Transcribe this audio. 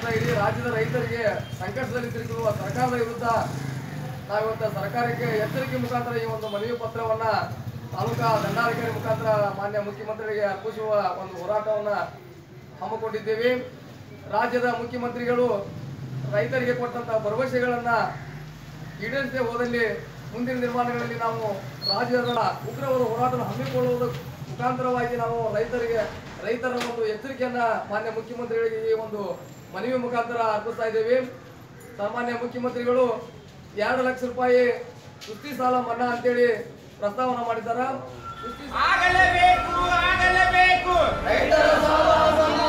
ಇಡೀ ರಾಜ್ಯದ ರೈತರಿಗೆ ಸಂಕಷ್ಟದಲ್ಲಿ ಸಿಲುಕಿರುವ ಸರ್ಕಾರದ ವಿರುದ್ಧ ನಾವಿವತ್ತು ಸರ್ಕಾರಕ್ಕೆ ಎಚ್ಚರಿಕೆ ಮುಖಾಂತರ ಈ ಒಂದು ಮನವಿ ಪತ್ರವನ್ನ ತಾಲೂಕಾ ದಂಡಾಧಿಕಾರಿ ಮುಖಾಂತರ ಮಾನ್ಯ ಮುಖ್ಯಮಂತ್ರಿಗಳಿಗೆ ಅರ್ಪಿಸುವ ಒಂದು ಹೋರಾಟವನ್ನ ಹಮ್ಮಿಕೊಂಡಿದ್ದೇವೆ ರಾಜ್ಯದ ಮುಖ್ಯಮಂತ್ರಿಗಳು ರೈತರಿಗೆ ಕೊಟ್ಟಂತಹ ಭರವಸೆಗಳನ್ನ ಈಡೇರಿಸದೆ ಹೋದಲ್ಲಿ ಮುಂದಿನ ನಿರ್ಮಾಣಗಳಲ್ಲಿ ನಾವು ರಾಜ್ಯದ ಉಗ್ರವಾದ ಹೋರಾಟ ಹಮ್ಮಿಕೊಳ್ಳುವುದರ ಮುಖಾಂತರವಾಗಿ ನಾವು ರೈತರಿಗೆ ರೈತರ ಒಂದು ಎಚ್ಚರಿಕೆಯನ್ನ ಮಾನ್ಯ ಮುಖ್ಯಮಂತ್ರಿಗಳಿಗೆ ಈ ಒಂದು ಮನವಿ ಮುಖಾಂತರ ಅರ್ಪಿಸ್ತಾ ಇದ್ದೇವೆ ಸಾಮಾನ್ಯ ಮುಖ್ಯಮಂತ್ರಿಗಳು ಎರಡು ಲಕ್ಷ ರೂಪಾಯಿ ಸುಸ್ತಿ ಸಾಲ ಮನ್ನಾ ಅಂತೇಳಿ ಪ್ರಸ್ತಾವನೆ ಮಾಡಿದ್ದಾರೆ ಸುಸ್ತಿ ಆಗಲೇಬೇಕು ಆಗಲೇಬೇಕು ರೈತರ ಸಾಲ ಮನ್ನಾ